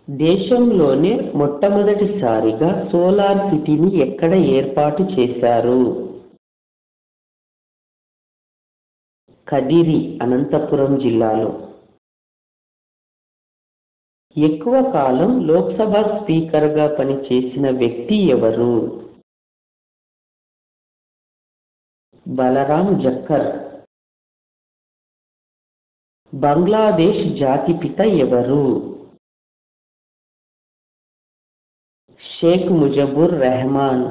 దేశంలోనే మొట్టమొదటిసారిగా సోలార్ సిటీని ఎక్కడ ఏర్పాటు చేశారు కదిరి అనంతపురం జిల్లాలో ఎక్కువ కాలం లోక్సభ స్పీకర్గా పనిచేసిన వ్యక్తి ఎవరు బలరాం జక్కర్ బంగ్లాదేశ్ జాతిపిత ఎవరు షేక్ ముజబుర్ రెహమాన్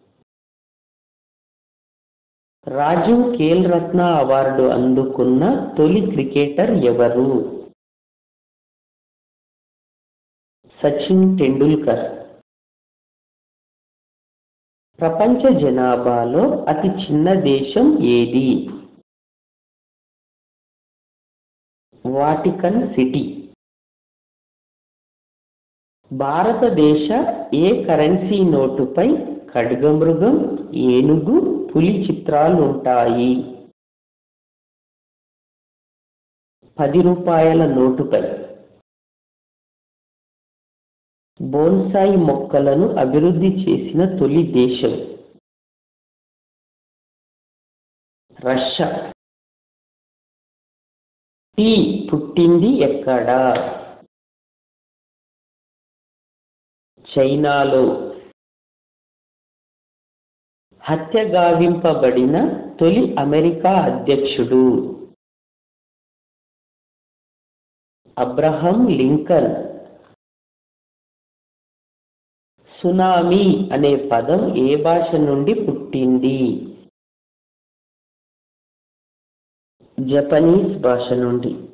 రాజీవ్ ఖేల్ రత్న అవార్డు అందుకున్న తొలి క్రికెటర్ ఎవరు సచిన్ టెండూల్కర్ ప్రపంచ జనాభాలో అతి చిన్న దేశం ఏది వాటికన్ సిటీ భారతదేశ ఏ కరెన్సీ నోటుపై ఖడ్గమృగం ఏనుగు పులి చిత్రాలుంటాయి పది రూపాయల నోటుపై బోన్సాయి మొక్కలను అభివృద్ధి చేసిన తొలి దేశం రష్యా టీ పుట్టింది ఎక్కడ చైనాలో హత్య గావింపబడిన తొలి అమెరికా అధ్యక్షుడు అబ్రహం లింకన్ సునామీ అనే పదం ఏ భాష నుండి పుట్టింది జపనీస్ భాష నుండి